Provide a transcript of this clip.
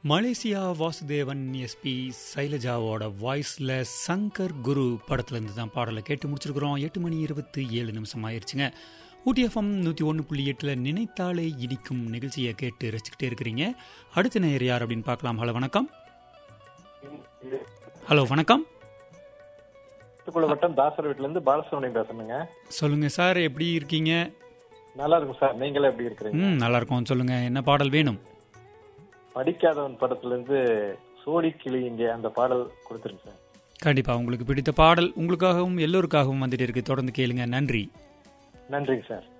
Malaysia Vasudevan SP சைலஜாவோட வாய்ஸில் சங்கர் குரு படத்துலேருந்து தான் பாடலை கேட்டு முடிச்சிருக்கிறோம் எட்டு மணி இருபத்தி ஏழு நிமிஷம் ஆயிடுச்சுங்க ஊட்டி எஃப்எம் நூற்றி ஒன்று புள்ளி எட்டில் நினைத்தாலே இனிக்கும் நிகழ்ச்சியை கேட்டு ரசிச்சுக்கிட்டே இருக்கிறீங்க அடுத்த நேயர் யார் அப்படின்னு பார்க்கலாம் ஹலோ வணக்கம் ஹலோ வணக்கம் தூத்துக்குடி வட்டம் தாசர் வீட்டுல இருந்து பாலசுப்ரமணியம் பேசுறேங்க சொல்லுங்க சார் எப்படி இருக்கீங்க நல்லா இருக்கும் சார் நீங்களே எப்படி இருக்கிறீங்க ம் நல்லா இருக்கோம் சொல்லுங்க என்ன பாடல் வேணும் படிக்காதவன் படத்துல இருந்து சோடி கிளி இங்கே அந்த பாடல் கொடுத்துருங்க சார் கண்டிப்பா உங்களுக்கு பிடித்த பாடல் உங்களுக்காகவும் எல்லோருக்காகவும் வந்துட்டு இருக்கு தொடர்ந்து கேளுங்க நன்றி நன்றிங்க சார்